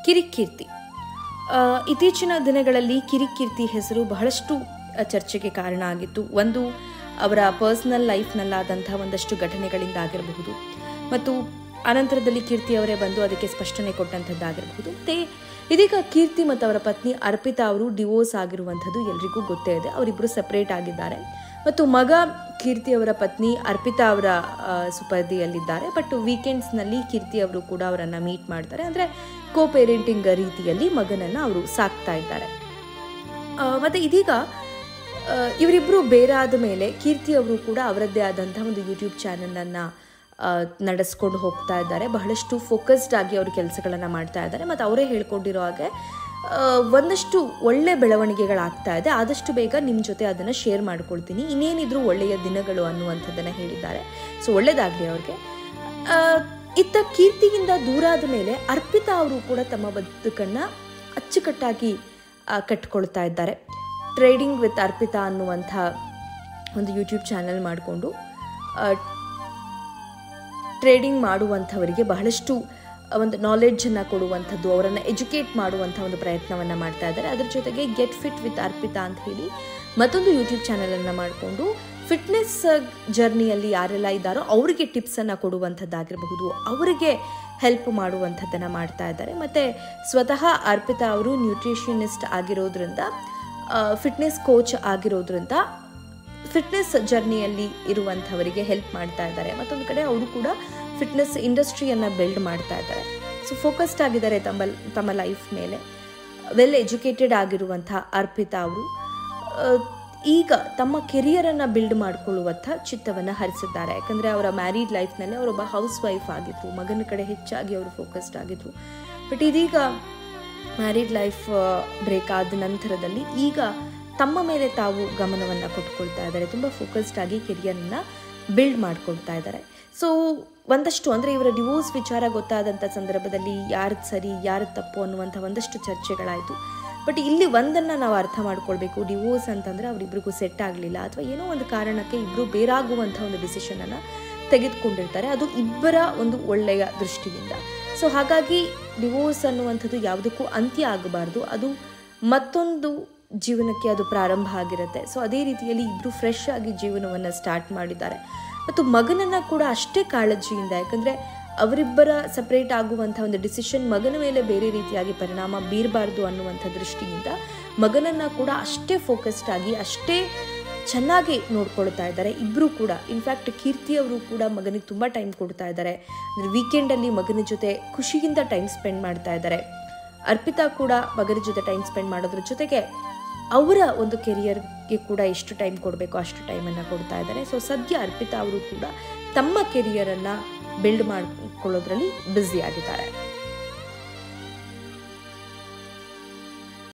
ಕಿರಿಕೀರ್ತಿ ಆ, ಇತ್ತೀಚಿನ ದಿನಗಳಲ್ಲಿ ಕಿರಿಕೀರ್ತಿ ಹೆಸರು ಬಹಳಷ್ಟು ಆ, ಚರ್ಚೆಗೆ ಕಾರಣ ಆಗಿತ್ತು ಒಂದು ಅವರ ಪರ್ಸನಲ್ ಲೈಫ್ನಲ್ಲಾದಂಥ ಒಂದಷ್ಟು ಘಟನೆಗಳಿಂದ ಆಗಿರಬಹುದು ಮತ್ತು ಅನಂತರದಲ್ಲಿ ಕೀರ್ತಿ ಅವರೇ ಬಂದು ಅದಕ್ಕೆ ಸ್ಪಷ್ಟನೆ ಕೊಟ್ಟಂಥದ್ದಾಗಿರಬಹುದು ಮತ್ತು ಇದೀಗ ಕೀರ್ತಿ ಮತ್ತು ಅವರ ಪತ್ನಿ ಅರ್ಪಿತಾ ಅವರು ಡಿವೋರ್ಸ್ ಆಗಿರುವಂಥದ್ದು ಎಲ್ರಿಗೂ ಗೊತ್ತೇ ಇದೆ ಅವರಿಬ್ಬರು ಸಪ್ರೇಟ್ ಆಗಿದ್ದಾರೆ ಮತ್ತು ಮಗ ಕೀರ್ತಿ ಅವರ ಪತ್ನಿ ಅರ್ಪಿತಾ ಅವರ ಆ, ಸುಪರ್ದಿಯಲ್ಲಿದ್ದಾರೆ ಬಟ್ ವೀಕೆಂಡ್ಸ್ನಲ್ಲಿ ಕೀರ್ತಿ ಅವರು ಕೂಡ ಅವರನ್ನು ಮೀಟ್ ಮಾಡ್ತಾರೆ ಅಂದರೆ ಕೋ ಪೇರೆಂಟಿಂಗ್ ರೀತಿಯಲ್ಲಿ ಮಗನನ್ನು ಅವರು ಸಾಕ್ತಾ ಇದ್ದಾರೆ ಆ, ಮತ್ತೆ ಇದೀಗ ಆ, ಇವರಿಬ್ಬರು ಬೇರಾದ ಮೇಲೆ ಕೀರ್ತಿ ಅವರು ಕೂಡ ಅವರದ್ದೇ ಆದಂಥ ಒಂದು ಯೂಟ್ಯೂಬ್ ಚಾನಲನ್ನು ನಡೆಸ್ಕೊಂಡು ಹೋಗ್ತಾ ಇದ್ದಾರೆ ಬಹಳಷ್ಟು ಫೋಕಸ್ಡ್ ಆಗಿ ಅವರು ಕೆಲಸಗಳನ್ನು ಮಾಡ್ತಾ ಇದ್ದಾರೆ ಮತ್ತು ಅವರೇ ಹೇಳ್ಕೊಂಡಿರೋ ಹಾಗೆ ಆ, ಒಂದಷ್ಟು ಒಳ್ಳೆ ಬೆಳವಣಿಗೆಗಳಾಗ್ತಾ ಇದೆ ಆದಷ್ಟು ಬೇಗ ನಿಮ್ಮ ಜೊತೆ ಅದನ್ನು ಶೇರ್ ಮಾಡ್ಕೊಳ್ತೀನಿ ಇನ್ನೇನಿದ್ರು ಒಳ್ಳೆಯ ದಿನಗಳು ಅನ್ನುವಂಥದ್ದನ್ನು ಹೇಳಿದ್ದಾರೆ ಸೊ ಒಳ್ಳೇದಾಗಲಿ ಅವ್ರಿಗೆ ಆ, ಇತ್ತ ಕೀರ್ತಿಯಿಂದ ದೂರ ಆದ ಮೇಲೆ ಅರ್ಪಿತಾ ಅವರು ಕೂಡ ತಮ್ಮ ಬದುಕನ್ನು ಅಚ್ಚುಕಟ್ಟಾಗಿ ಆ, ಕಟ್ಕೊಳ್ತಾ ಇದ್ದಾರೆ ಟ್ರೇಡಿಂಗ್ ವಿತ್ ಅರ್ಪಿತಾ ಅನ್ನುವಂಥ ಒಂದು ಯೂಟ್ಯೂಬ್ ಚಾನಲ್ ಮಾಡಿಕೊಂಡು ಟ್ರೇಡಿಂಗ್ ಮಾಡುವಂಥವರಿಗೆ ಬಹಳಷ್ಟು ಒಂದು ನಾಲೆಡ್ಜನ್ನು ಕೊಡುವಂಥದ್ದು ಅವರನ್ನು ಎಜುಕೇಟ್ ಮಾಡುವಂಥ ಒಂದು ಪ್ರಯತ್ನವನ್ನು ಮಾಡ್ತಾ ಇದ್ದಾರೆ ಅದ್ರ ಜೊತೆಗೆ ಗೆಟ್ ಫಿಟ್ ವಿತ್ ಅರ್ಪಿತಾ ಅಂತ ಹೇಳಿ ಮತ್ತೊಂದು ಯೂಟ್ಯೂಬ್ ಚಾನಲನ್ನು ಮಾಡಿಕೊಂಡು ಫಿಟ್ನೆಸ್ ಜರ್ನಿಯಲ್ಲಿ ಯಾರೆಲ್ಲ ಇದ್ದಾರೋ ಅವರಿಗೆ ಟಿಪ್ಸನ್ನು ಕೊಡುವಂಥದ್ದಾಗಿರಬಹುದು ಅವರಿಗೆ ಹೆಲ್ಪ್ ಮಾಡುವಂಥದ್ದನ್ನು ಮಾಡ್ತಾ ಇದ್ದಾರೆ ಮತ್ತು ಸ್ವತಃ ಅರ್ಪಿತಾ ಅವರು ನ್ಯೂಟ್ರಿಷನಿಸ್ಟ್ ಆಗಿರೋದ್ರಿಂದ ಫಿಟ್ನೆಸ್ ಕೋಚ್ ಆಗಿರೋದ್ರಿಂದ ಫಿಟ್ನೆಸ್ ಜರ್ನಿಯಲ್ಲಿ ಇರುವಂಥವರಿಗೆ ಹೆಲ್ಪ್ ಮಾಡ್ತಾ ಇದ್ದಾರೆ ಮತ್ತೊಂದು ಕಡೆ ಅವರು ಕೂಡ ಫಿಟ್ನೆಸ್ ಇಂಡಸ್ಟ್ರಿಯನ್ನು ಬಿಲ್ಡ್ ಮಾಡ್ತಾ ಇದ್ದಾರೆ ಸೊ ಫೋಕಸ್ಡ್ ಆಗಿದ್ದಾರೆ ತಮ್ಮ ತಮ್ಮ ಲೈಫ್ ಮೇಲೆ ವೆಲ್ ಎಜುಕೇಟೆಡ್ ಆಗಿರುವಂಥ ಅರ್ಪಿತಾ ಅವರು ಆ, ಈಗ ತಮ್ಮ ಕೆರಿಯರನ್ನು ಬಿಲ್ಡ್ ಮಾಡಿಕೊಳ್ಳುವಂಥ ಚಿತ್ತವನ್ನು ಹರಿಸಿದ್ದಾರೆ ಯಾಕಂದರೆ ಅವರ ಮ್ಯಾರಿಡ್ ಲೈಫ್ನಲ್ಲಿ ಅವರೊಬ್ಬ ಹೌಸ್ ವೈಫ್ ಆಗಿದ್ರು ಮಗನ ಕಡೆ ಹೆಚ್ಚಾಗಿ ಅವರು ಫೋಕಸ್ಡ್ ಆಗಿದ್ರು ಬಟ್ ಇದೀಗ ಮ್ಯಾರಿಡ್ ಲೈಫ್ ಬ್ರೇಕ್ ಆದ ನಂತರದಲ್ಲಿ ಈಗ ತಮ್ಮ ಮೇಲೆ ತಾವು ಗಮನವನ್ನು ಕೊಟ್ಕೊಳ್ತಾ ಇದ್ದಾರೆ ತುಂಬ ಫೋಕಸ್ಡ್ ಆಗಿ ಕೆರಿಯರನ್ನು ಬಿಲ್ಡ್ ಮಾಡ್ಕೊಳ್ತಾ ಇದ್ದಾರೆ ಸೊ ಒಂದಷ್ಟು ಅಂದರೆ ಇವರ ಡಿವೋರ್ಸ್ ವಿಚಾರ ಗೊತ್ತಾದಂಥ ಸಂದರ್ಭದಲ್ಲಿ ಯಾರದ್ದು ಸರಿ ಯಾರದ್ದು ತಪ್ಪು ಅನ್ನುವಂಥ ಒಂದಷ್ಟು ಚರ್ಚೆಗಳಾಯಿತು ಬಟ್ ಇಲ್ಲಿ ಒಂದನ್ನು ನಾವು ಅರ್ಥ ಮಾಡ್ಕೊಳ್ಬೇಕು ಡಿವೋರ್ಸ್ ಅಂತಂದರೆ ಅವರಿಬ್ಬರಿಗೂ ಸೆಟ್ ಆಗಲಿಲ್ಲ ಅಥವಾ ಏನೋ ಒಂದು ಕಾರಣಕ್ಕೆ ಇಬ್ಬರು ಬೇರಾಗುವಂಥ ಒಂದು ಡಿಸಿಷನನ್ನು ತೆಗೆದುಕೊಂಡಿರ್ತಾರೆ ಅದು ಇಬ್ಬರ ಒಂದು ಒಳ್ಳೆಯ ದೃಷ್ಟಿಯಿಂದ ಸೊ ಹಾಗಾಗಿ ಡಿವೋರ್ಸ್ ಅನ್ನುವಂಥದ್ದು ಯಾವುದಕ್ಕೂ ಅಂತ್ಯ ಆಗಬಾರ್ದು ಅದು ಮತ್ತೊಂದು ಜೀವನಕ್ಕೆ ಅದು ಪ್ರಾರಂಭ ಆಗಿರುತ್ತೆ ಸೊ ಅದೇ ರೀತಿಯಲ್ಲಿ ಇಬ್ಬರು ಫ್ರೆಶ್ ಆಗಿ ಜೀವನವನ್ನು ಸ್ಟಾರ್ಟ್ ಮಾಡಿದ್ದಾರೆ ಮತ್ತು ಮಗನನ್ನು ಕೂಡ ಅಷ್ಟೇ ಕಾಳಜಿಯಿಂದ ಯಾಕಂದರೆ ಅವರಿಬ್ಬರ ಸಪ್ರೇಟ್ ಆಗುವಂಥ ಒಂದು ಡಿಸಿಷನ್ ಮಗನ ಮೇಲೆ ಬೇರೆ ರೀತಿಯಾಗಿ ಪರಿಣಾಮ ಬೀರಬಾರ್ದು ಅನ್ನುವಂಥ ದೃಷ್ಟಿಯಿಂದ ಮಗನನ್ನು ಕೂಡ ಅಷ್ಟೇ ಫೋಕಸ್ಡ್ ಆಗಿ ಅಷ್ಟೇ ಚೆನ್ನಾಗಿ ನೋಡ್ಕೊಳ್ತಾ ಇದ್ದಾರೆ ಇಬ್ಬರು ಕೂಡ ಇನ್ಫ್ಯಾಕ್ಟ್ ಕೀರ್ತಿ ಅವರು ಕೂಡ ಮಗನಿಗೆ ತುಂಬ ಟೈಮ್ ಕೊಡ್ತಾ ಇದ್ದಾರೆ ಅಂದರೆ ವೀಕೆಂಡಲ್ಲಿ ಮಗನ ಜೊತೆ ಖುಷಿಯಿಂದ ಟೈಮ್ ಸ್ಪೆಂಡ್ ಮಾಡ್ತಾ ಇದ್ದಾರೆ ಅರ್ಪಿತಾ ಕೂಡ ಮಗನ ಜೊತೆ ಟೈಮ್ ಸ್ಪೆಂಡ್ ಮಾಡೋದ್ರ ಜೊತೆಗೆ ಅವರ ಒಂದು ಕೆರಿಯರ್ಗೆ ಕೂಡ ಎಷ್ಟು ಟೈಮ್ ಕೊಡಬೇಕು ಅಷ್ಟು ಟೈಮನ್ನು ಕೊಡ್ತಾ ಇದ್ದಾರೆ ಸೊ ಸದ್ಯ ಅರ್ಪಿತಾ ಅವರು ಕೂಡ ತಮ್ಮ ಕೆರಿಯರನ್ನು ಬಿಲ್ಡ್ ಮಾಡ್ಕೊಳ್ಳೋದ್ರಲ್ಲಿ ಬ್ಯುಸಿ ಆಗಿದ್ದಾರೆ